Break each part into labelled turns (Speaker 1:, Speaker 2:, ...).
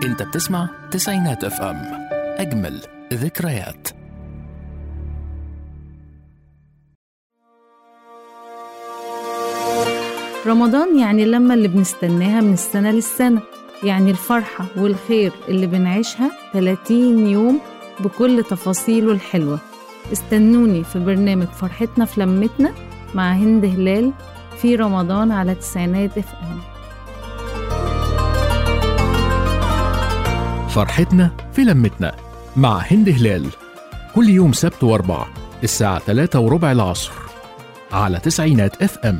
Speaker 1: انت بتسمع تسعينات اف ام اجمل ذكريات
Speaker 2: رمضان يعني اللمة اللي بنستناها من السنة للسنة يعني الفرحة والخير اللي بنعيشها 30 يوم بكل تفاصيله الحلوة استنوني في برنامج فرحتنا في لمتنا مع هند هلال في رمضان على تسعينات اف ام
Speaker 1: فرحتنا في لمتنا مع هند هلال كل يوم سبت واربع الساعة 3 وربع العصر على تسعينات اف ام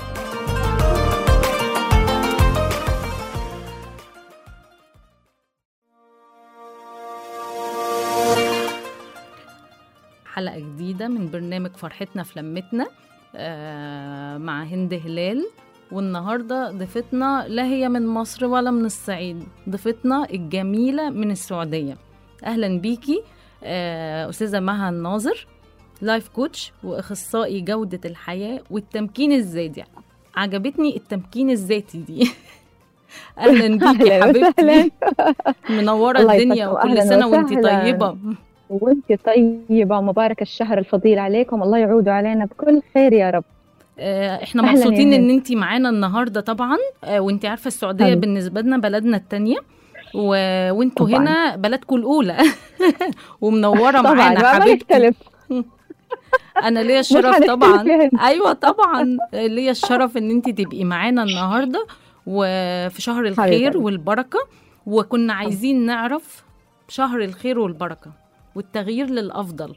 Speaker 2: حلقة جديدة من برنامج فرحتنا في لمتنا آه، مع هند هلال والنهاردة ضيفتنا لا هي من مصر ولا من الصعيد ضيفتنا الجميلة من السعودية أهلا بيكي آه، أستاذة مها الناظر لايف كوتش وأخصائي جودة الحياة والتمكين الذاتي عجبتني التمكين الذاتي دي أهلا بيكي يا
Speaker 3: أهلاً
Speaker 2: حبيبتي
Speaker 3: وسهلاً.
Speaker 2: منورة
Speaker 3: الله
Speaker 2: الدنيا
Speaker 3: يسعدك.
Speaker 2: وكل
Speaker 3: أهلاً
Speaker 2: سنة وانت
Speaker 3: وسهلاً.
Speaker 2: طيبة
Speaker 3: وانت طيبة ومبارك الشهر الفضيل عليكم الله يعود علينا بكل خير يا رب
Speaker 2: آه، احنا
Speaker 3: أهلاً يا
Speaker 2: مبسوطين ان
Speaker 3: هند.
Speaker 2: انت معانا النهارده طبعا آه، وانت عارفه السعوديه
Speaker 3: حبيبي.
Speaker 2: بالنسبه لنا بلدنا التانية و... وانتوا
Speaker 3: طبعاً.
Speaker 2: هنا بلدكم الاولى ومنوره
Speaker 3: طبعا
Speaker 2: معانا
Speaker 3: ما
Speaker 2: حبيبتي
Speaker 3: نختلف
Speaker 2: انا ليا
Speaker 3: مش
Speaker 2: الشرف
Speaker 3: هنختلف
Speaker 2: طبعا
Speaker 3: يا هند.
Speaker 2: ايوه طبعا آه، ليا الشرف ان انت تبقي معانا النهارده وفي شهر الخير
Speaker 3: قلبي.
Speaker 2: والبركه وكنا عايزين نعرف شهر الخير والبركه والتغيير للافضل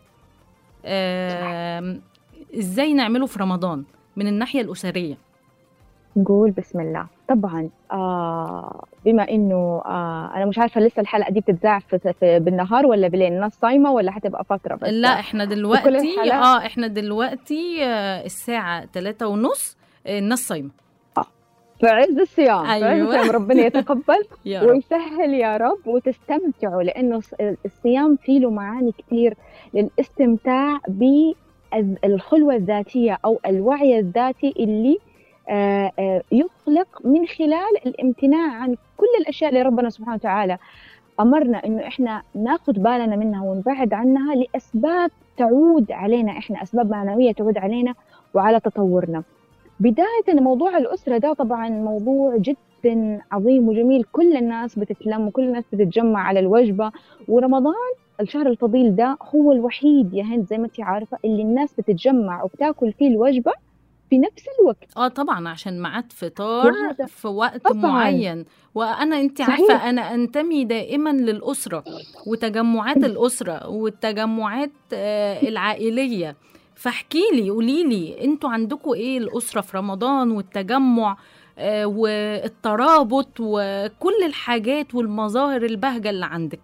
Speaker 2: آم، ازاي نعمله في رمضان من الناحيه الاسريه
Speaker 3: نقول بسم الله طبعا آه بما انه آه انا مش عارفه لسه الحلقه دي بتتذاع في, في بالنهار ولا بالليل الناس صايمه ولا حتبقى فتره بس
Speaker 2: لا احنا دلوقتي
Speaker 3: الحالات-
Speaker 2: اه احنا دلوقتي آه، الساعة تلاتة ونص آه، الناس صايمة
Speaker 3: في عز الصيام في عز
Speaker 2: أيوة.
Speaker 3: الصيام ربنا يتقبل
Speaker 2: يا رب
Speaker 3: ويسهل يا رب وتستمتعوا لانه الص- الصيام فيه له معاني كثير للاستمتاع بالخلوه الذاتيه او الوعي الذاتي اللي آه، آه، يخلق من خلال الامتناع عن كل الاشياء اللي ربنا سبحانه وتعالى امرنا انه احنا ناخذ بالنا منها ونبعد عنها لاسباب تعود علينا احنا اسباب معنويه تعود علينا وعلى تطورنا. بدايه موضوع الاسره ده طبعا موضوع جدا عظيم وجميل كل الناس بتتلم وكل الناس بتتجمع على الوجبه ورمضان الشهر الفضيل ده هو الوحيد يا هند زي ما انت عارفه اللي الناس بتتجمع وبتاكل فيه الوجبه في نفس الوقت
Speaker 2: اه طبعا عشان ميعاد فطار
Speaker 3: وهذا-
Speaker 2: في وقت
Speaker 3: طبعاً.
Speaker 2: معين وانا انت
Speaker 3: صحيح.
Speaker 2: عارفة انا انتمي دائما للأسرة وتجمعات الأسرة والتجمعات آه، العائلية فاحكي لي قولي لي انتوا عندكم ايه الأسرة في رمضان والتجمع آه، والترابط وكل الحاجات والمظاهر البهجة اللي عندك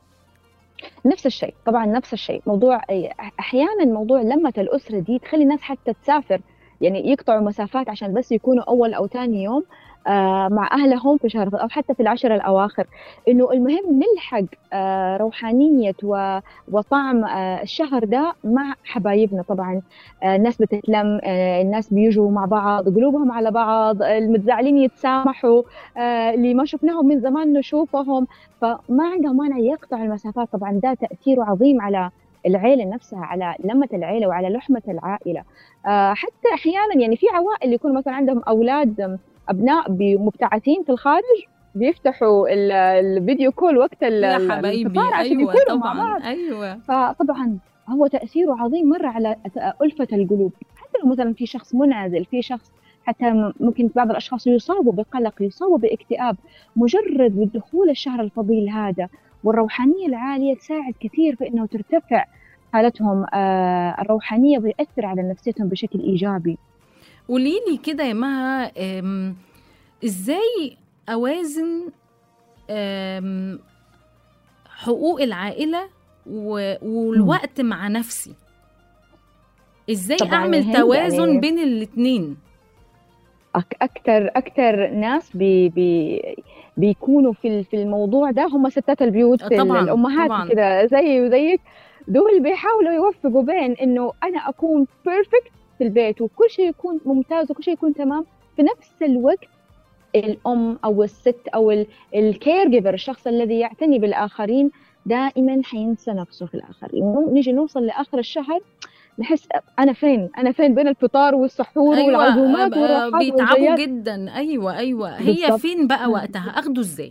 Speaker 3: نفس الشيء طبعا نفس الشيء موضوع احيانا موضوع لمه الاسره دي تخلي الناس حتى تسافر يعني يقطعوا مسافات عشان بس يكونوا اول او ثاني يوم آه، مع اهلهم في شهر او حتى في العشر الاواخر انه المهم نلحق آه، روحانيه و- وطعم آه، الشهر ده مع حبايبنا طبعا آه، الناس بتتلم آه، الناس بيجوا مع بعض قلوبهم على بعض المتزعلين يتسامحوا آه، اللي ما شفناهم من زمان نشوفهم فما عنده مانع يقطع المسافات طبعا ده تاثيره عظيم على العيله نفسها على لمه العيله وعلى لحمه العائله آه، حتى احيانا يعني في عوائل يكون مثلا عندهم اولاد ابناء ب- مبتعثين في الخارج بيفتحوا ال- الفيديو كول وقت ال-
Speaker 2: يا حبايبي
Speaker 3: الفطار عشان
Speaker 2: ايوه
Speaker 3: يكونوا مع بعض
Speaker 2: طبعا ايوه
Speaker 3: فطبعا هو تأثيره عظيم مرة على ألفة القلوب حتى لو مثلا في شخص منعزل في شخص حتى م- ممكن بعض الأشخاص يصابوا بقلق يصابوا باكتئاب مجرد دخول الشهر الفضيل هذا والروحانية العالية تساعد كثير في أنه ترتفع حالتهم آه، الروحانية ويأثر على نفسيتهم بشكل إيجابي
Speaker 2: قولي لي كده يا مها أم، ازاي اوازن أم، حقوق العائله و- والوقت مع نفسي ازاي
Speaker 3: طبعاً يا
Speaker 2: اعمل
Speaker 3: هند
Speaker 2: توازن
Speaker 3: يعني-
Speaker 2: بين الاتنين
Speaker 3: أك- أكثر أكثر ناس بي بي بيكونوا في ال- في الموضوع ده هم ستات البيوت
Speaker 2: آه،
Speaker 3: في
Speaker 2: طبعاً،
Speaker 3: الأمهات
Speaker 2: طبعاً.
Speaker 3: كده زي وزيك دول بيحاولوا يوفقوا بين إنه أنا أكون بيرفكت في البيت وكل شيء يكون ممتاز وكل شيء يكون تمام في نفس الوقت الام او الست او الكير جيفر الشخص الذي يعتني بالاخرين دائما حينسى نفسه في الاخر نيجي نوصل لاخر الشهر نحس انا فين انا فين بين الفطار والسحور
Speaker 2: أيوة
Speaker 3: والعزومات
Speaker 2: آه،
Speaker 3: والراحات
Speaker 2: بيتعبوا
Speaker 3: والجيات
Speaker 2: جدا ايوه ايوه هي
Speaker 3: بالضبط.
Speaker 2: فين بقى وقتها اخده ازاي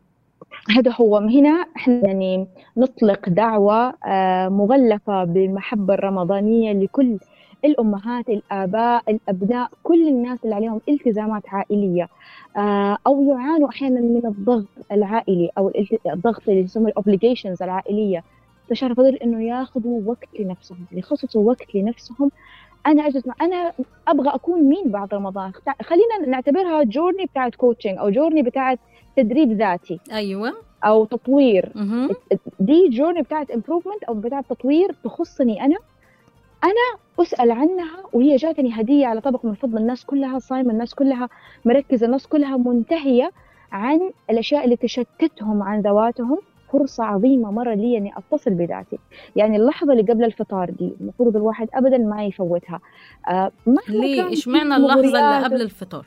Speaker 3: هذا هو هنا احنا يعني نطلق دعوة آه، مغلفة بالمحبة الرمضانية لكل الأمهات الآباء الأبناء كل الناس اللي عليهم التزامات عائلية آه، أو يعانوا أحيانا من الضغط العائلي أو الالت- الضغط اللي يسمى الأوبليجيشنز العائلية استشار فضل إنه ياخذوا وقت لنفسهم يخصصوا وقت لنفسهم أنا أجلس مع أنا أبغى أكون مين بعد رمضان اختار- خلينا نعتبرها جورني بتاعت كوتشنج أو جورني بتاعت تدريب ذاتي
Speaker 2: ايوه
Speaker 3: او تطوير
Speaker 2: مهم.
Speaker 3: دي جورني بتاعت امبروفمنت او بتاعت تطوير تخصني انا انا اسال عنها وهي جاتني هديه على طبق من فضل الناس كلها صايمه الناس كلها مركزه الناس كلها منتهيه عن الاشياء اللي تشتتهم عن ذواتهم فرصة عظيمة مرة لي إني أتصل بذاتي، يعني اللحظة اللي قبل الفطار دي المفروض الواحد أبدا ما يفوتها. آه مهما
Speaker 2: ليه
Speaker 3: كان في
Speaker 2: اشمعنى اللحظه اللي
Speaker 3: مغريات،
Speaker 2: قبل الفطار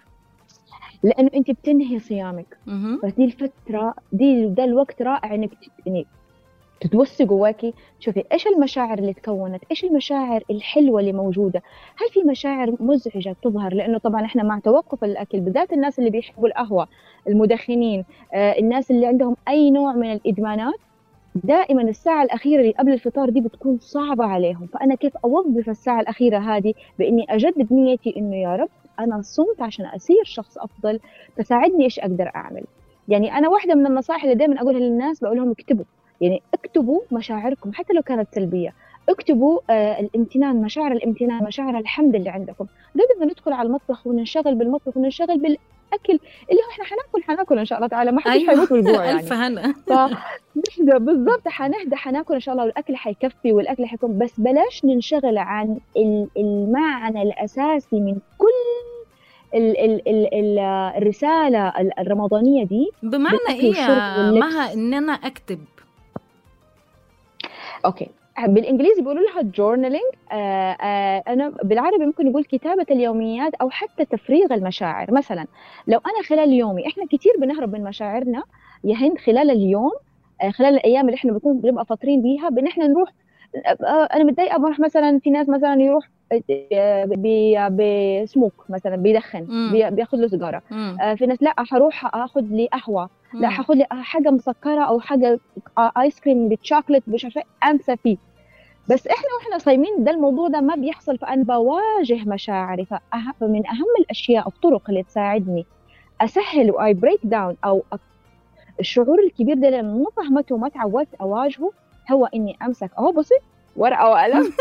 Speaker 3: لأنه أنت بتنهي صيامك،
Speaker 2: مهم.
Speaker 3: فدي الفترة دي ده الوقت رائع انك تت- يعني تتوسي جواكي تشوفي ايش المشاعر اللي تكونت ايش المشاعر الحلوة اللي موجودة هل في مشاعر مزعجة تظهر لانه طبعا احنا مع توقف الاكل بالذات الناس اللي بيحبوا القهوة المدخنين آه الناس اللي عندهم اي نوع من الادمانات دائما الساعة الأخيرة اللي قبل الفطار دي بتكون صعبة عليهم فأنا كيف أوظف الساعة الأخيرة هذه بإني أجدد نيتي إنه يا رب أنا صمت عشان أصير شخص أفضل فساعدني إيش أقدر أعمل يعني أنا واحدة من النصائح اللي دائما أقولها للناس بقول لهم اكتبوا يعني اكتبوا مشاعركم حتى لو كانت سلبية اكتبوا آه الامتنان مشاعر الامتنان مشاعر الحمد اللي عندكم قبل ما ندخل على المطبخ وننشغل بالمطبخ وننشغل بالأكل اللي هو احنا حناكل حناكل إن شاء الله تعالى ما حدش
Speaker 2: أيوة.
Speaker 3: حيموت بالجوع يعني
Speaker 2: الف هنا
Speaker 3: فنهدى بالضبط حنهدى حناكل ان شاء الله والاكل حيكفي والاكل حيكون بس بلاش ننشغل عن ال- المعنى الاساسي من كل ال ال ال ال الرساله ال- الرمضانيه دي
Speaker 2: بمعنى
Speaker 3: بالأكل
Speaker 2: ايه
Speaker 3: والشرب
Speaker 2: يا
Speaker 3: واللبس.
Speaker 2: مها ان انا اكتب
Speaker 3: اوكي بالانجليزي بيقولوا لها جورنالينج آه آه انا بالعربي ممكن نقول كتابه اليوميات او حتى تفريغ المشاعر مثلا لو انا خلال يومي احنا كتير بنهرب من مشاعرنا يا هند خلال اليوم آه خلال الايام اللي احنا بنكون بنبقى فاطرين بيها بان احنا نروح آه انا متضايقه بروح مثلا في ناس مثلا يروح آه، بي- بسموك مثلا بيدخن
Speaker 2: مم.
Speaker 3: بي- بياخذ له سيجاره
Speaker 2: مم.
Speaker 3: آه، في ناس لا حروح اخذ لي قهوه لا
Speaker 2: مم.
Speaker 3: هاخد لي حاجه مسكره او حاجه آه، ايس كريم بالشوكليت مش عارفه إيه، انسى فيه بس احنا واحنا صايمين ده الموضوع ده ما بيحصل فانا بواجه مشاعري فأه- فمن اهم الاشياء الطرق اللي تساعدني اسهل واي بريك داون او أ- الشعور الكبير ده لما ما فهمته وما تعودت اواجهه هو اني امسك اهو بصي ورقه وقلم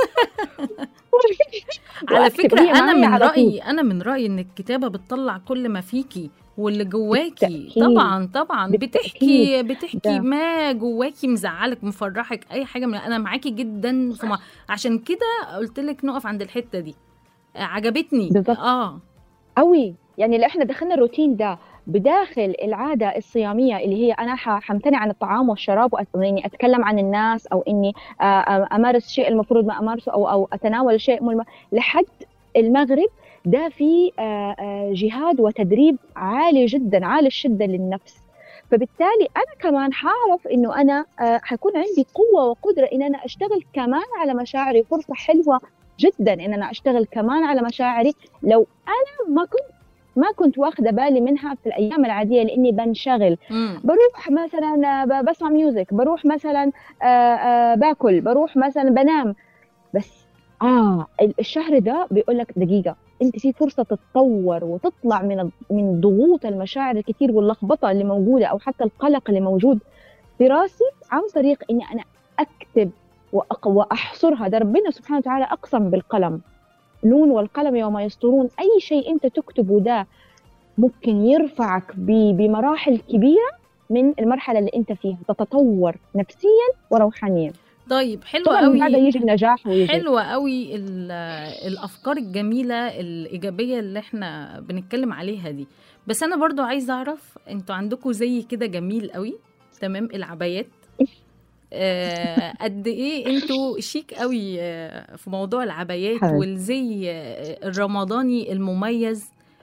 Speaker 2: على
Speaker 3: وأكتب.
Speaker 2: فكرة
Speaker 3: هي
Speaker 2: أنا
Speaker 3: معايا
Speaker 2: من
Speaker 3: على طول.
Speaker 2: رأيي أنا من رأيي إن الكتابة بتطلع كل ما فيكي واللي جواكي
Speaker 3: بالتأكيد.
Speaker 2: طبعا طبعا بتحكي
Speaker 3: بالتأكيد.
Speaker 2: بتحكي
Speaker 3: ده.
Speaker 2: ما جواكي مزعلك مفرحك أي حاجة من أنا معاكي جدا في ما عشان كده قلت لك نقف عند الحتة دي آه، عجبتني
Speaker 3: بالظبط.
Speaker 2: اه
Speaker 3: قوي يعني لو احنا دخلنا الروتين ده بداخل العاده الصياميه اللي هي انا ح- حمتنع عن الطعام والشراب وأت- واني اتكلم عن الناس او اني آه، آه، امارس شيء المفروض ما امارسه او او اتناول شيء مو الم- لحد المغرب ده في آه، آه، جهاد وتدريب عالي جدا عالي الشده للنفس فبالتالي انا كمان حعرف انه انا آه، حيكون عندي قوه وقدره ان انا اشتغل كمان على مشاعري فرصه حلوه جدا ان انا اشتغل كمان على مشاعري لو انا ما كنت ما كنت واخده بالي منها في الايام العاديه لاني بنشغل
Speaker 2: مم.
Speaker 3: بروح مثلا ب- بسمع ميوزك بروح مثلا آه، آه، باكل بروح مثلا بنام بس اه ال- الشهر ده بيقول لك دقيقه انت في فرصه تتطور وتطلع من ال- من ضغوط المشاعر الكثير واللخبطه اللي موجوده او حتى القلق اللي موجود في راسي عن طريق اني انا اكتب وأق- واحصرها ده ربنا سبحانه وتعالى اقسم بالقلم نون والقلم وما يسطرون اي شيء انت تكتبه ده ممكن يرفعك ب- بمراحل كبيره من المرحله اللي انت فيها تتطور نفسيا وروحانيا
Speaker 2: طيب حلوة
Speaker 3: طبعا من بعد
Speaker 2: قوي
Speaker 3: يجي النجاح ويجي
Speaker 2: حلوة قوي ال- الأفكار الجميلة الإيجابية اللي احنا بنتكلم عليها دي بس أنا برضو عايزة أعرف انتوا عندكم زي كده جميل قوي تمام العبايات آه، قد ايه انتوا شيك قوي آه، في موضوع العبايات
Speaker 3: حلو.
Speaker 2: والزي آه، الرمضاني المميز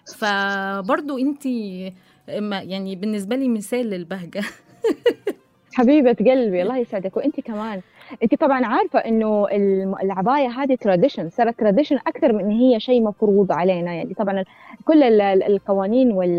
Speaker 2: فبرضو انت يعني بالنسبه لي مثال للبهجه
Speaker 3: حبيبة قلبي الله يسعدك وانت كمان انت طبعا عارفة انه العباية هذه تراديشن صارت تراديشن اكثر من ان هي شيء مفروض علينا يعني طبعا كل القوانين وال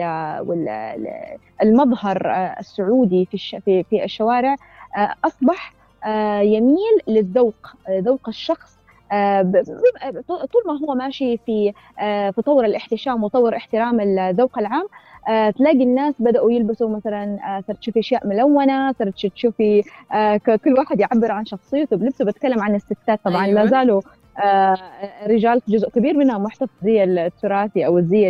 Speaker 3: المظهر السعودي في في في الشوارع اصبح يميل للذوق ذوق الشخص طول ما هو ماشي في في طور الاحتشام وطور احترام الذوق العام آه، تلاقي الناس بدأوا يلبسوا مثلا آه، صرت تشوفي أشياء ملونة صرت تشوفي آه، كل واحد يعبر عن شخصيته بلبسه بتكلم عن الستات طبعا أيوة. لا زالوا رجال جزء كبير منها محتفظ زي التراثي او زي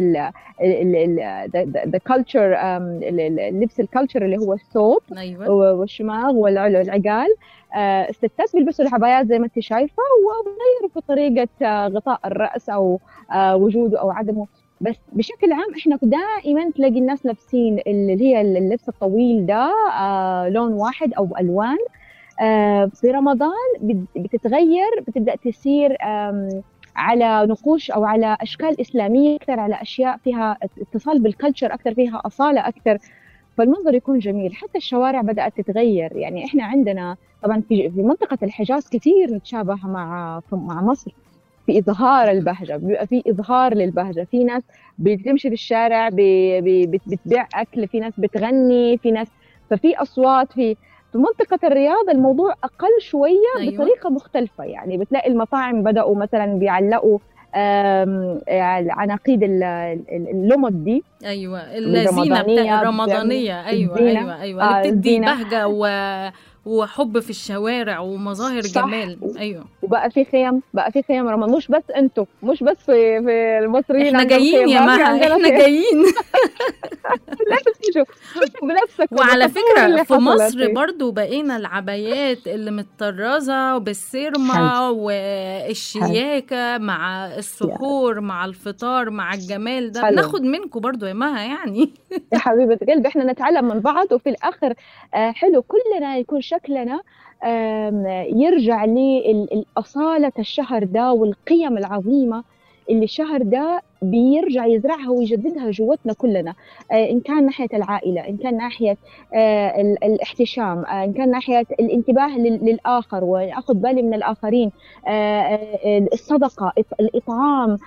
Speaker 3: ذا كلتشر اللبس الكلتشر اللي هو الثوب أيوة. والشماغ والعقال الستات بيلبسوا العبايات زي ما انت شايفه وغيروا في طريقه غطاء الراس او وجوده او عدمه بس بشكل عام احنا دائما تلاقي الناس لابسين اللي هي اللبس الطويل ده آه لون واحد او الوان آه في رمضان بتتغير بتبدا تصير على نقوش او على اشكال اسلاميه اكثر على اشياء فيها اتصال بالكلتشر اكثر فيها اصاله اكثر فالمنظر يكون جميل حتى الشوارع بدات تتغير يعني احنا عندنا طبعا في منطقه الحجاز كثير نتشابه مع مع مصر في اظهار البهجه بيبقى في اظهار للبهجه في ناس بتمشي في الشارع بتبيع اكل في ناس بتغني في ناس ففي اصوات في في منطقة الرياض الموضوع أقل شوية أيوة. بطريقة مختلفة يعني بتلاقي المطاعم بدأوا مثلا بيعلقوا عناقيد اللمض دي
Speaker 2: ايوه الزينه الرمضانيه ايوه ايوه ايوه آه بتدي بهجه و وحب في الشوارع ومظاهر صح. جمال ايوه
Speaker 3: وبقى في خيم بقى في خيم رمضان مش بس انتوا مش بس في في المصريين
Speaker 2: احنا جايين يا مها احنا جايين
Speaker 3: لازم بنفسك
Speaker 2: وعلى فكره في مصر برضو بقينا العبايات اللي متطرزه بالسيرما والشياكه مع السحور مع الفطار مع الجمال ده ناخد منكم برضو يا مها يعني
Speaker 3: يا حبيبه قلبي احنا نتعلم من بعض وفي الاخر آه، حلو كلنا يكون شكلنا يرجع لأصالة الشهر ده والقيم العظيمة اللي الشهر ده بيرجع يزرعها ويجددها جوتنا كلنا آه، ان كان ناحيه العائله ان كان ناحيه آه، الاحتشام آه، ان كان ناحيه الانتباه للاخر واخذ بالي من الاخرين الصدقه الاطعام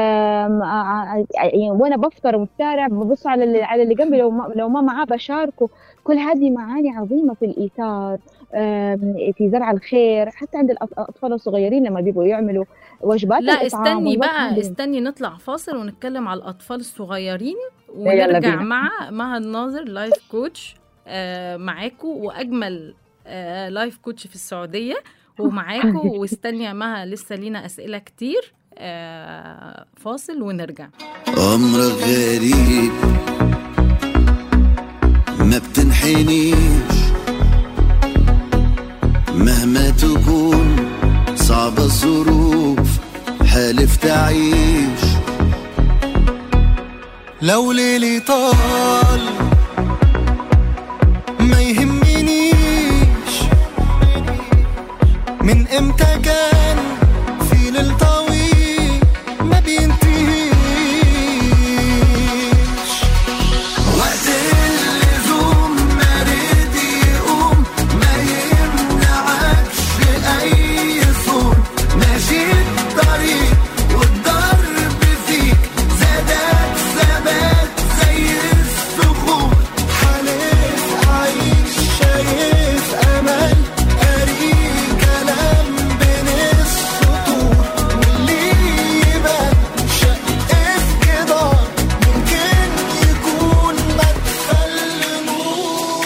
Speaker 3: يعني وانا بفطر ومفترع ببص على على اللي جنبي لو ما لو ما معاه بشاركه كل هذه معاني عظيمه في الايثار في زرع الخير حتى عند الاطفال الصغيرين لما بيبقوا يعملوا وجبات
Speaker 2: لا استني بقى استني نطلع فاصل ونتكلم على الاطفال الصغيرين ونرجع مع مع الناظر لايف كوتش آه معاكم واجمل آه لايف كوتش في السعوديه ومعاكم واستني يا مها لسه لينا اسئله كتير آه فاصل ونرجع
Speaker 4: امرك غريب ما بتنحنيش مهما تكون صعبة الظروف حالف تعيش لو ليلي طال ما يهمنيش من امتى كان في ليل طويل ما بينتهيش وقت اللزوم ما رد يقوم ما يمنعكش اي صوت ماشي الطريق والضرب فيك زادك ثبات زي الصخور حالف عايش شايف امل قاري كلام بين السطور واللي يبان شق كده ممكن يكون مدخل نور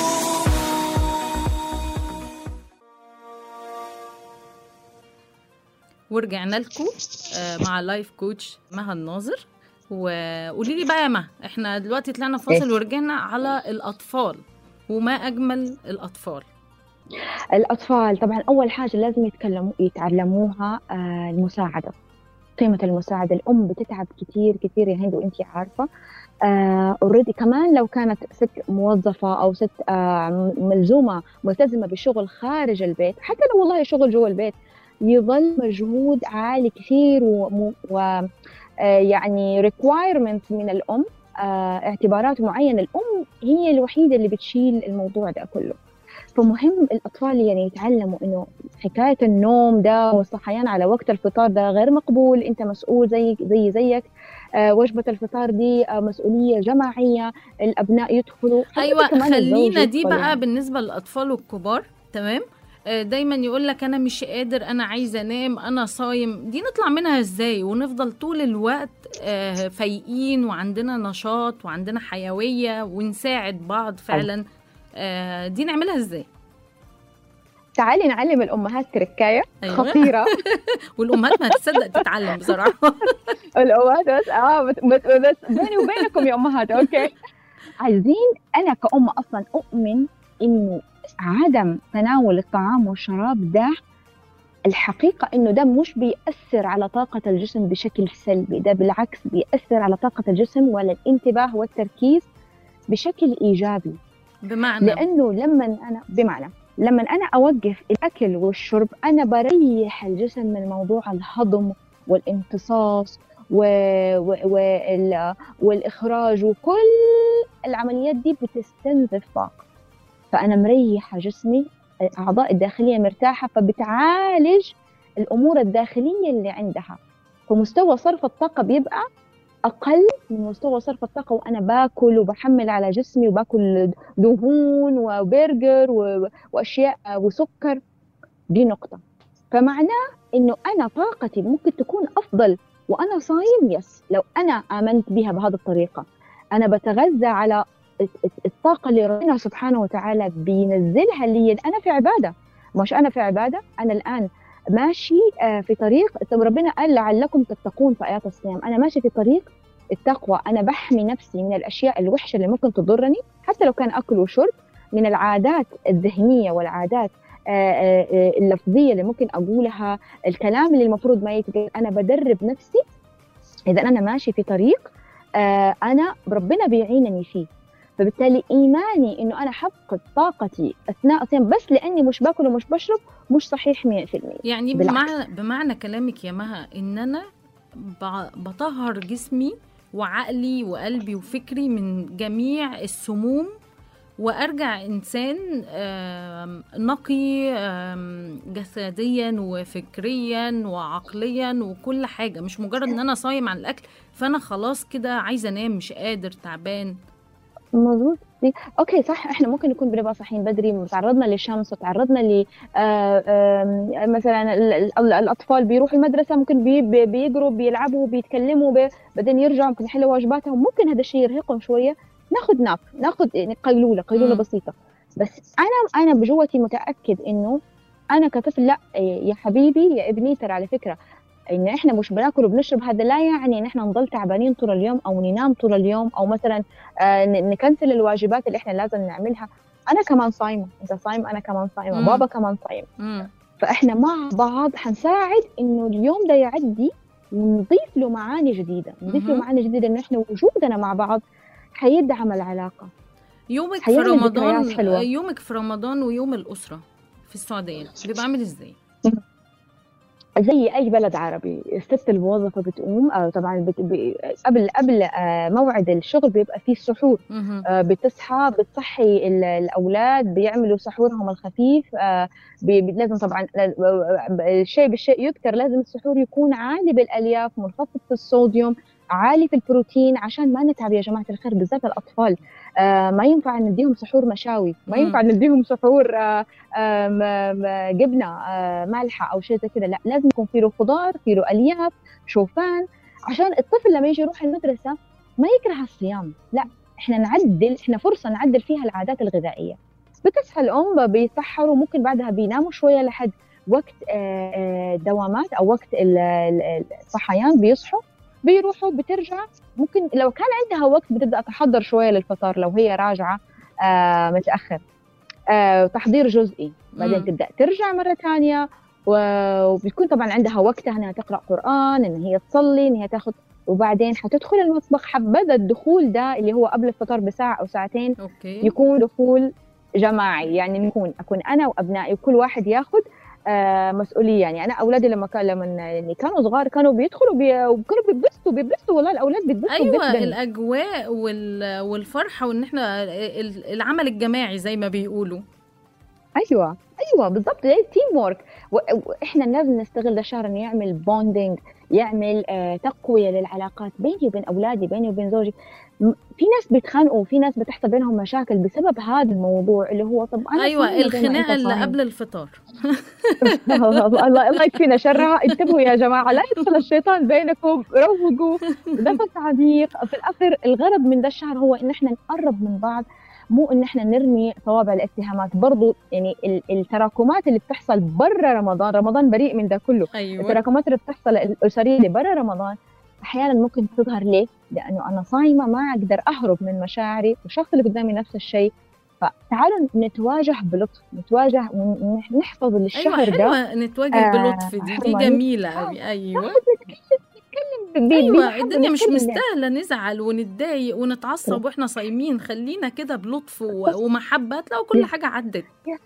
Speaker 2: ورجعنا لكم مع لايف كوتش مها الناظر وقولي لي بقى يا مها احنا دلوقتي طلعنا فاصل ورجعنا على الاطفال وما اجمل الاطفال
Speaker 3: الأطفال طبعا أول حاجة لازم يتكلموا يتعلموها آه، المساعدة قيمة المساعدة الأم بتتعب كتير كتير يا هند وأنت عارفة اوريدي كمان لو كانت ست موظفة أو ست آه، ملزومة ملتزمة بشغل خارج البيت حتى لو والله شغل جوا البيت يظل مجهود عالي كثير و, و... آه، يعني ريكوايرمنت من الام آه، اعتبارات معينه الام هي الوحيده اللي بتشيل الموضوع ده كله فمهم الاطفال يعني يتعلموا انه حكايه النوم ده والصحيان على وقت الفطار ده غير مقبول انت مسؤول زي زي زيك آه، وجبه الفطار دي آه، مسؤوليه جماعيه الابناء يدخلوا حتى
Speaker 2: ايوه
Speaker 3: كمان الزوج
Speaker 2: خلينا دي
Speaker 3: يدخل
Speaker 2: بقى
Speaker 3: يعني.
Speaker 2: بالنسبه للاطفال والكبار تمام آه، دايما يقول لك انا مش قادر انا عايزه انام انا صايم دي نطلع منها ازاي ونفضل طول الوقت آه، فايقين وعندنا نشاط وعندنا حيويه ونساعد بعض فعلا آه، دي نعملها ازاي
Speaker 3: تعالي نعلم الامهات تركايه
Speaker 2: أيوة.
Speaker 3: خطيره
Speaker 2: والامهات ما هتصدق تتعلم بصراحه
Speaker 3: الامهات بس اه بس, بس, بس بيني وبينكم يا امهات اوكي عايزين انا كأم اصلا اؤمن انه عدم تناول الطعام والشراب ده الحقيقة إنه ده مش بيأثر على طاقة الجسم بشكل سلبي ده بالعكس بيأثر على طاقة الجسم والانتباه والتركيز بشكل إيجابي
Speaker 2: بمعنى
Speaker 3: لأنه لما أنا بمعنى لما أنا أوقف الأكل والشرب أنا بريح الجسم من موضوع الهضم والامتصاص و... و... وال... والإخراج وكل العمليات دي بتستنزف طاقة فأنا مريحة جسمي الأعضاء الداخلية مرتاحة فبتعالج الأمور الداخلية اللي عندها فمستوى صرف الطاقة بيبقى أقل من مستوى صرف الطاقة وأنا باكل وبحمل على جسمي وباكل دهون وبرجر و- وأشياء وسكر دي نقطة فمعناه إنه أنا طاقتي ممكن تكون أفضل وأنا صايم يس لو أنا آمنت بها بهذه الطريقة أنا بتغذى على الطاقة اللي ربنا سبحانه وتعالى بينزلها لي أنا في عبادة مش أنا في عبادة أنا الآن ماشي آه، في طريق طب ربنا قال لعلكم تتقون في آيات الصيام أنا ماشي في طريق التقوى أنا بحمي نفسي من الأشياء الوحشة اللي ممكن تضرني حتى لو كان أكل وشرب من العادات الذهنية والعادات آه، آه، آه، اللفظية اللي ممكن أقولها الكلام اللي المفروض ما يتقال أنا بدرب نفسي إذا أنا ماشي في طريق آه، أنا ربنا بيعينني فيه فبالتالي ايماني انه انا حفقد طاقتي اثناء الصيام بس لاني مش باكل ومش بشرب مش صحيح 100%
Speaker 2: يعني
Speaker 3: بالعكس.
Speaker 2: بمعنى بمعنى كلامك يا مها ان انا ب- بطهر جسمي وعقلي وقلبي وفكري من جميع السموم وارجع انسان آم، نقي آم، جسديا وفكريا وعقليا وكل حاجه مش مجرد ان انا صايم عن الاكل فانا خلاص كده عايزه انام مش قادر تعبان
Speaker 3: مظبوط دي اوكي صح احنا ممكن نكون بنبقى صاحيين بدري تعرضنا للشمس وتعرضنا ل آه، آم، مثلا ال- ال- الاطفال بيروحوا المدرسه ممكن بي بي- بيجروا بيلعبوا بيتكلموا بي- بعدين يرجعوا ممكن يحلوا واجباتهم ممكن هذا الشيء يرهقهم شويه ناخذ ناب ناخذ يعني قيلوله قيلوله
Speaker 2: مم.
Speaker 3: بسيطه بس انا انا بجوتي متاكد انه انا كطفل لا يا حبيبي يا ابني ترى على فكره ان احنا مش بناكل وبنشرب هذا لا يعني ان احنا نضل تعبانين طول اليوم او ننام طول اليوم او مثلا آه، ن- نكنسل الواجبات اللي احنا لازم نعملها انا كمان صايمه انت صايم انا كمان صايمه
Speaker 2: مم.
Speaker 3: بابا كمان صايم
Speaker 2: مم.
Speaker 3: فاحنا مع بعض حنساعد انه اليوم ده يعدي ونضيف له معاني جديده نضيف له
Speaker 2: مهم.
Speaker 3: معاني جديده انه احنا وجودنا مع بعض حيدعم العلاقه
Speaker 2: يومك في
Speaker 3: حيعمل
Speaker 2: رمضان
Speaker 3: ذكريات حلوة.
Speaker 2: يومك في رمضان ويوم الاسره في السعوديه بيبقى عامل ازاي
Speaker 3: زي اي بلد عربي الست الموظفه بتقوم آه، طبعا بت... ب... قبل قبل آه، موعد الشغل بيبقى فيه سحور
Speaker 2: مهم.
Speaker 3: آه، بتصحى بتصحي ال- الاولاد بيعملوا سحورهم الخفيف آه، بي- بي- لازم طبعا لاز- الشيء بالشيء يذكر لازم السحور يكون عالي بالالياف منخفض في الصوديوم عالي في البروتين عشان ما نتعب يا جماعه الخير بالذات الاطفال آه، ما ينفع نديهم سحور مشاوي ما
Speaker 2: مم.
Speaker 3: ينفع نديهم سحور آه، آه، م- م- جبنه آه، مالحه او شيء زي كذا لا لازم يكون فيه له خضار فيه له الياف شوفان عشان الطفل لما يجي يروح المدرسه ما يكره الصيام لا احنا نعدل احنا فرصه نعدل فيها العادات الغذائيه بتصحى الام بيسحروا ممكن بعدها بيناموا شويه لحد وقت آه، آه، دوامات او وقت ال- ال- الصحيان بيصحوا بيروحوا بترجع ممكن لو كان عندها وقت بتبدا تحضر شويه للفطار لو هي راجعه آه، متاخر آه، تحضير جزئي بعدين
Speaker 2: مم.
Speaker 3: تبدا ترجع مره ثانيه وبتكون طبعا عندها وقتها انها تقرا قران ان هي تصلي ان هي تاخذ وبعدين حتدخل المطبخ حبذا الدخول ده اللي هو قبل الفطار بساعه او ساعتين
Speaker 2: اوكي
Speaker 3: يكون دخول جماعي يعني نكون اكون انا وابنائي وكل واحد ياخذ آه مسؤوليه يعني انا اولادي لما كان لما يعني كانوا صغار كانوا بيدخلوا بي... وكانوا بيتبسطوا بيتبسطوا والله الاولاد بيتبسطوا
Speaker 2: ايوه
Speaker 3: جدا
Speaker 2: الاجواء وال... والفرحه وان احنا ال- العمل الجماعي زي ما بيقولوا
Speaker 3: ايوه ايوه بالضبط زي التيم وورك واحنا لازم نستغل ده الشهر انه يعمل بوندينج يعمل آه تقويه للعلاقات بيني وبين اولادي بيني وبين زوجي م- في ناس بيتخانقوا في ناس بتحصل بينهم مشاكل بسبب هذا الموضوع اللي هو طب انا
Speaker 2: ايوه
Speaker 3: صايمة زي ما
Speaker 2: الخناقه
Speaker 3: أنت
Speaker 2: اللي
Speaker 3: صايم.
Speaker 2: قبل الفطار
Speaker 3: الله الله يكفينا شرها انتبهوا يا جماعه لا يدخل الشيطان بينكم روقوا نفس عميق في الاخر الغرض من ده الشهر هو ان احنا نقرب من بعض مو ان احنا نرمي صوابع الاتهامات برضو يعني ال- التراكمات اللي بتحصل برا رمضان رمضان بريء من ده كله
Speaker 2: ايوه
Speaker 3: التراكمات اللي بتحصل الاسريه اللي برا رمضان احيانا ممكن تظهر ليه؟ لانه انا صايمه ما اقدر اهرب من مشاعري والشخص اللي قدامي نفس الشيء فتعالوا نتواجه بلطف نتواجه ونحفظ
Speaker 2: ايوه
Speaker 3: الشهر ده
Speaker 2: حلوه نتواجه
Speaker 3: آه،
Speaker 2: بلطف دي دي
Speaker 3: حرمانية.
Speaker 2: جميله قوي ايوه
Speaker 3: نقعد نتكلم نتكلم ب-
Speaker 2: ايوه
Speaker 3: بمحبة،
Speaker 2: الدنيا مش
Speaker 3: نتكلم.
Speaker 2: مستاهله نزعل ونتضايق ونتعصب واحنا صايمين خلينا كده بلطف و- ومحبه تلاقوا كل حاجه عدت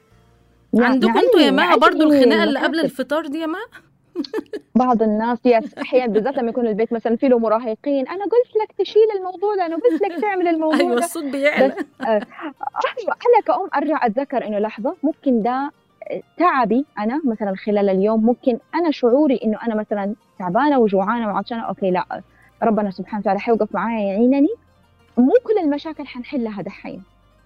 Speaker 3: نع-
Speaker 2: عندكم
Speaker 3: نعلي-
Speaker 2: انتوا يا ماء
Speaker 3: نعلي
Speaker 2: برضو الخناقه اللي قبل
Speaker 3: المكاسب.
Speaker 2: الفطار دي يا ماء
Speaker 3: بعض الناس يس احيانا بالذات لما يكون البيت مثلا فيه له مراهقين انا قلت لك تشيل الموضوع ده انا قلت لك تعمل الموضوع
Speaker 2: ايوه
Speaker 3: ده
Speaker 2: الصوت بيعلى
Speaker 3: بس ايوه انا كأم ارجع اتذكر انه لحظه ممكن ده تعبي انا مثلا خلال اليوم ممكن انا شعوري انه انا مثلا تعبانه وجوعانه وعطشانه اوكي لا ربنا سبحانه وتعالى حيوقف معايا يعينني مو كل المشاكل حنحلها دحين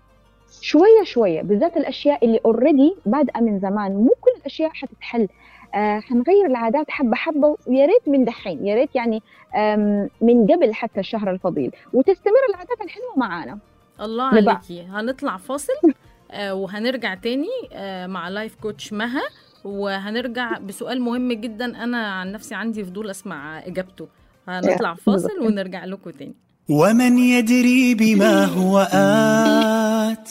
Speaker 3: شويه شويه بالذات الاشياء اللي اوريدي بادئه من زمان مو كل الاشياء حتتحل آه حنغير العادات حبه حبه ويا ريت من دحين يا ريت يعني آم، من قبل حتى الشهر الفضيل وتستمر العادات الحلوه معانا
Speaker 2: الله
Speaker 3: لبعض.
Speaker 2: عليكي هنطلع فاصل آه وهنرجع تاني آه مع لايف كوتش مها وهنرجع بسؤال مهم جدا انا عن نفسي عندي فضول اسمع اجابته هنطلع فاصل ونرجع لكم تاني
Speaker 4: ومن يدري بما هو آت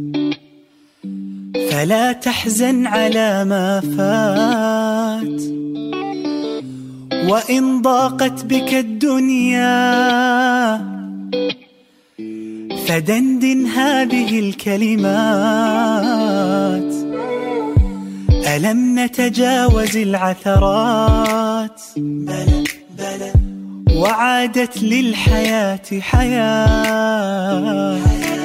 Speaker 4: فلا تحزن على ما فات وإن ضاقت بك الدنيا فدندن هذه الكلمات ألم نتجاوز العثرات بلى بلى وعادت للحياة حياة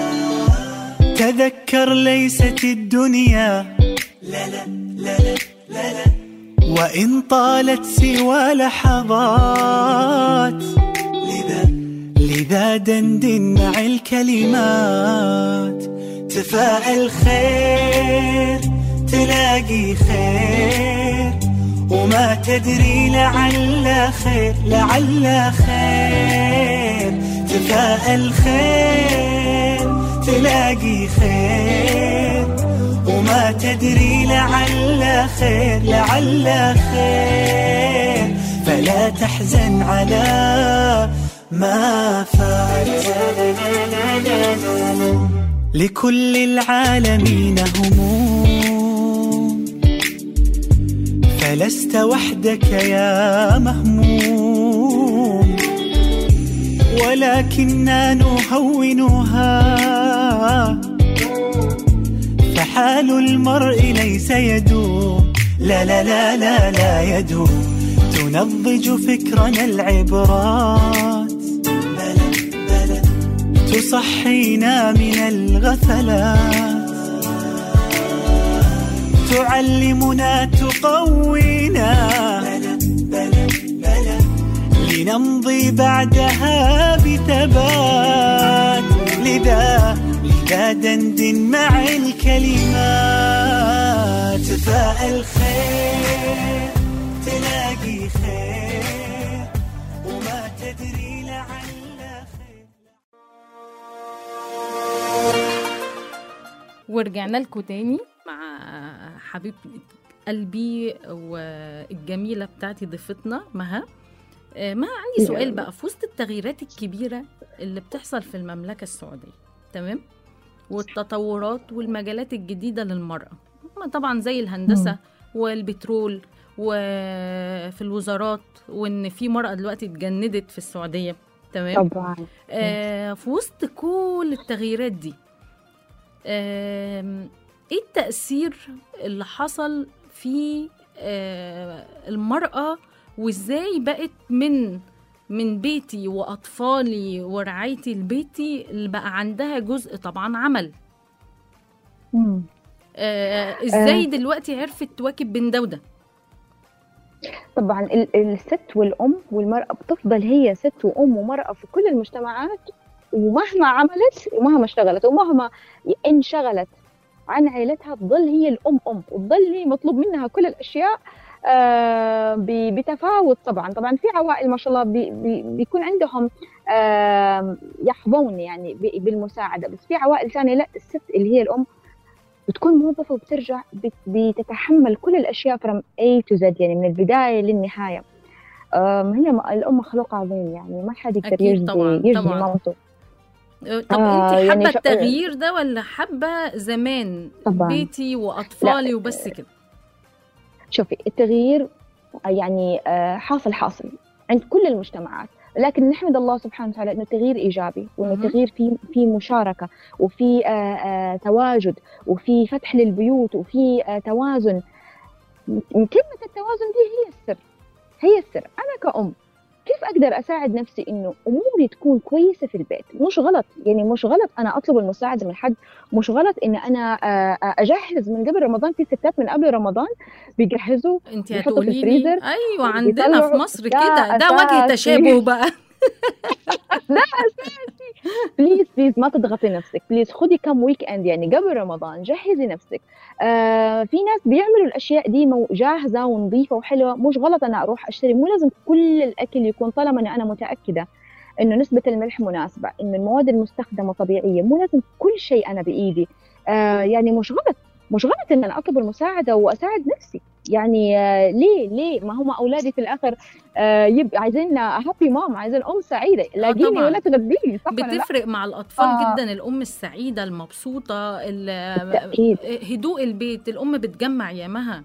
Speaker 4: تذكر ليست الدنيا لا لا لا لا لا لا وإن طالت سوى لحظات لذا لذا دندن مع الكلمات تفاءل خير تلاقي خير وما تدري لعل خير لعل خير تفاءل خير تلاقي خير وما تدري لعل خير لعل خير فلا تحزن على ما فات لكل العالمين هموم فلست وحدك يا مهموم ولكننا نهونها فحال المرء ليس يدوم لا لا لا لا لا يدوم تنضج فكرنا العبرات بلى بلى تصحينا من الغفلات تعلمنا تقوينا بلى بلى بلى لنمضي بعدها بثبات لذا لذا دندن مع الكلمات تفاءل خير تلاقي خير وما تدري لعل خير
Speaker 2: ورجعنا لكم تاني مع حبيب قلبي والجميله بتاعتي ضيفتنا مها آه، مها عندي سؤال بقى في وسط التغييرات الكبيره اللي بتحصل في المملكه السعوديه تمام والتطورات والمجالات الجديده للمراه هما طبعا زي الهندسه والبترول وفي الوزارات وان في مرأة دلوقتي اتجندت في السعودية تمام
Speaker 3: طبعا
Speaker 2: آه في وسط كل التغييرات دي آم، ايه التأثير اللي حصل في آه، المرأة وازاي بقت من من بيتي واطفالي ورعايتي لبيتي اللي بقى عندها جزء طبعا عمل
Speaker 3: مم.
Speaker 2: آه، ازاي دلوقتي عرفت تواكب بين ده وده
Speaker 3: طبعا ال- الست والام والمراه بتفضل هي ست وام ومراه في كل المجتمعات ومهما عملت ومهما اشتغلت ومهما انشغلت عن عائلتها تظل هي الام ام وتظل هي مطلوب منها كل الاشياء آه، ب- بتفاوت طبعا طبعا في عوائل ما شاء الله بي بي بيكون عندهم آه، يحظون يعني ب- بالمساعده بس في عوائل ثانيه لا الست اللي هي الام بتكون موظفة وبترجع بت- بتتحمل كل الأشياء from A to Z يعني من البداية للنهاية أم، هي م- الأم مخلوق عظيم يعني ما حد يقدر
Speaker 2: أكيد
Speaker 3: يجزي
Speaker 2: طبعاً،
Speaker 3: يجزي
Speaker 2: طبعاً.
Speaker 3: مامته
Speaker 2: آه، طب
Speaker 3: آه،
Speaker 2: انت
Speaker 3: يعني
Speaker 2: حابه
Speaker 3: شو-
Speaker 2: التغيير ده ولا حابه زمان
Speaker 3: طبعاً.
Speaker 2: بيتي واطفالي وبس كده
Speaker 3: شوفي التغيير يعني آه، حاصل حاصل عند كل المجتمعات لكن نحمد الله سبحانه وتعالى انه التغيير ايجابي وانه
Speaker 2: مهم.
Speaker 3: التغيير في في مشاركه وفي آه، آه، تواجد وفي فتح للبيوت وفي آه، توازن م- كلمه التوازن دي هي السر هي السر انا كأم كيف اقدر اساعد نفسي انه اموري تكون كويسه في البيت مش غلط يعني مش غلط انا اطلب المساعده من حد مش غلط ان انا آه، آه، اجهز من قبل رمضان في ستات من قبل رمضان بيجهزوا
Speaker 2: انت
Speaker 3: بيحطوا في
Speaker 2: هتقولي لي
Speaker 3: الفريزر
Speaker 2: ايوه عندنا في
Speaker 3: وبيطلعوا-
Speaker 2: مصر
Speaker 3: ده
Speaker 2: كده ده وجه
Speaker 3: أساسي.
Speaker 2: تشابه بقى
Speaker 3: بليز بليز ما تضغطي نفسك بليز خدي كم ويك اند يعني قبل رمضان جهزي نفسك آه في ناس بيعملوا الاشياء دي مو- جاهزه ونظيفه وحلوه مش غلط انا اروح اشتري مو لازم كل الاكل يكون طالما إن انا متاكده انه نسبه الملح مناسبه انه المواد المستخدمه طبيعيه مو لازم كل شيء انا بايدي آه يعني مش غلط مش غلط ان انا اطلب المساعده واساعد نفسي يعني آه ليه ليه ما هم اولادي في الاخر آه يبقى عايزين هابي مام عايزين ام سعيده لاقيني
Speaker 2: طبعاً.
Speaker 3: ولا تغديني صح ولا لا؟
Speaker 2: بتفرق مع الاطفال
Speaker 3: آه.
Speaker 2: جدا الام السعيده المبسوطه ال-
Speaker 3: بالتأكيد.
Speaker 2: هدوء البيت الام بتجمع يامها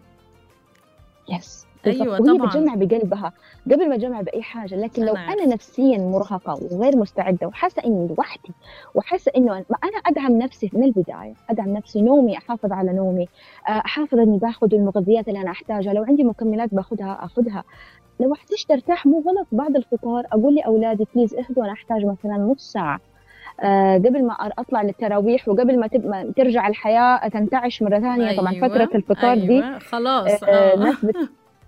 Speaker 3: يس
Speaker 2: أيوة
Speaker 3: بالضبط. وهي
Speaker 2: طبعاً.
Speaker 3: بتجمع بقلبها قبل ما تجمع باي حاجه لكن لو
Speaker 2: أنا
Speaker 3: انا,
Speaker 2: عارفة.
Speaker 3: نفسيا مرهقه وغير مستعده وحاسه اني لوحدي وحاسه انه أنا- ما انا ادعم نفسي من البدايه ادعم نفسي نومي احافظ على نومي آه، احافظ اني باخذ المغذيات اللي انا احتاجها لو عندي مكملات باخذها اخذها لو احتجت ارتاح مو غلط بعد الفطار اقول لاولادي بليز اهدوا انا احتاج مثلا نص ساعه آه، قبل ما أر- اطلع للتراويح وقبل ما, تب... ما ترجع الحياه تنتعش مره ثانيه طبعا
Speaker 2: أيوة،
Speaker 3: فتره الفطار دي
Speaker 2: أيوة. خلاص
Speaker 3: آه،
Speaker 2: آه.
Speaker 3: ناس بت...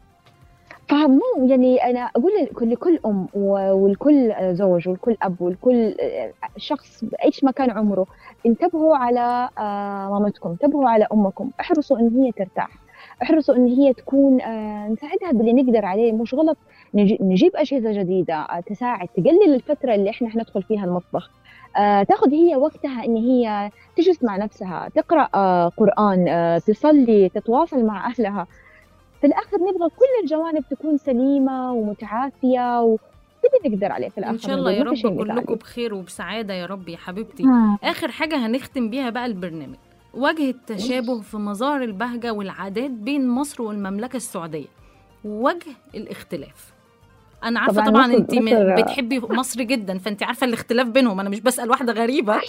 Speaker 3: فمو يعني انا اقول لكل لكل ام و- ولكل زوج ولكل اب ولكل آه، شخص بايش ما كان عمره انتبهوا على آه، مامتكم انتبهوا على امكم احرصوا ان هي ترتاح احرصوا ان هي تكون آه، نساعدها باللي نقدر عليه مش غلط نجي- نجيب اجهزه جديده آه، تساعد تقلل الفتره اللي احنا حندخل فيها المطبخ آه، تاخذ هي وقتها ان هي تجلس مع نفسها تقرا آه، قران آه، تصلي تتواصل مع اهلها في الاخر نبغى كل الجوانب تكون سليمه ومتعافيه وكل نقدر عليه في الاخر
Speaker 2: ان شاء الله يا
Speaker 3: نقول ما
Speaker 2: رب
Speaker 3: في شيء
Speaker 2: كلكم
Speaker 3: مثالي.
Speaker 2: بخير وبسعاده يا رب يا حبيبتي
Speaker 3: آه.
Speaker 2: اخر حاجه هنختم بيها بقى البرنامج وجه التشابه في مظاهر البهجه والعادات بين مصر والمملكه السعوديه ووجه الاختلاف انا عارفه
Speaker 3: طبعاً
Speaker 2: طبعا
Speaker 3: مصر-
Speaker 2: انت
Speaker 3: مصر-
Speaker 2: بتحبي مصر جدا فانت عارفه الاختلاف بينهم انا مش بسال واحده غريبه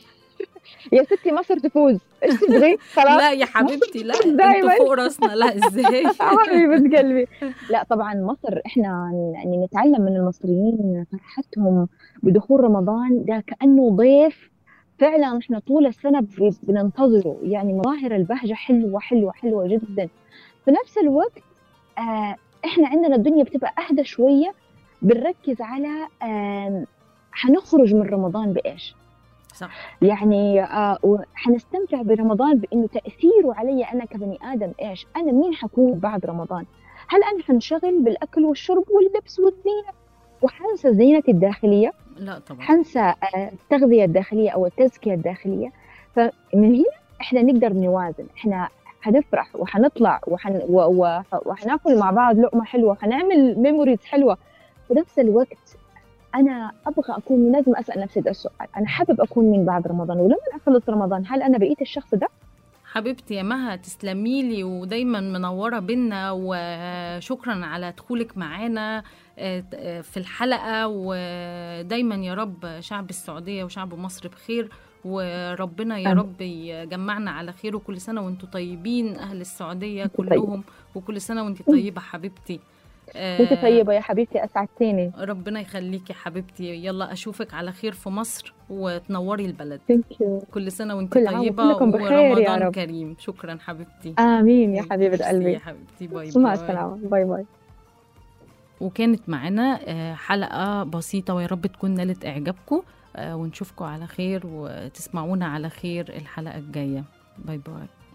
Speaker 3: يا ستي مصر تفوز ايش تبغي خلاص
Speaker 2: لا يا حبيبتي لا
Speaker 3: دايماً.
Speaker 2: انتوا فوق راسنا لا ازاي
Speaker 3: حبيبة قلبي لا طبعا مصر احنا يعني نتعلم من المصريين فرحتهم بدخول رمضان ده كانه ضيف فعلا احنا طول السنه ب- بننتظره يعني مظاهر البهجه حلوه حلوه حلوه جدا في نفس الوقت آه احنا عندنا الدنيا بتبقى اهدى شويه بنركز على آه حنخرج من رمضان بايش
Speaker 2: صح
Speaker 3: يعني آه وحنستمتع برمضان بانه تاثيره علي انا كبني ادم ايش؟ انا مين حكون بعد رمضان؟ هل انا حنشغل بالاكل والشرب واللبس والزينه وحنسى زينتي الداخليه؟
Speaker 2: لا طبعا
Speaker 3: حنسى آه، التغذيه الداخليه او التزكيه الداخليه فمن هنا احنا نقدر نوازن احنا حنفرح وحنطلع وحن و... و... وحناكل مع بعض لقمه حلوه حنعمل ميموريز حلوه في نفس الوقت انا ابغى اكون لازم اسال نفسي ده السؤال انا حابب اكون من بعد رمضان ولما اخلص رمضان هل انا بقيت الشخص ده
Speaker 2: حبيبتي يا مها تسلمي لي ودايما منوره بينا وشكرا على دخولك معانا آه، آه، في الحلقه ودايما يا رب شعب السعوديه وشعب مصر بخير وربنا يا
Speaker 3: آمين.
Speaker 2: رب يجمعنا على خير وكل سنة وانتم طيبين أهل السعودية
Speaker 3: وانتوا
Speaker 2: كلهم وكل سنة وانت طيبة حبيبتي
Speaker 3: وانت
Speaker 2: آه،
Speaker 3: طيبه يا حبيبتي اسعدتيني
Speaker 2: ربنا يخليكي حبيبتي يلا أشوفك على خير في مصر وتنوري البلد
Speaker 3: ثانك يو
Speaker 2: كل سنة وانت
Speaker 3: كل عام
Speaker 2: طيبة
Speaker 3: وكلكم بخير يا
Speaker 2: ورمضان
Speaker 3: رب.
Speaker 2: كريم شكرا حبيبتي
Speaker 3: امين يا
Speaker 2: ميرسي
Speaker 3: حبيبه قلبي
Speaker 2: يا حبيبتي باي
Speaker 3: مع
Speaker 2: باي
Speaker 3: السلامه باي باي
Speaker 2: وكانت معانا آه، حلقة بسيطة ويا رب تكون نالت إعجابكم آه، ونشوفكم على خير وتسمعونا على خير الحلقة الجاية باي باي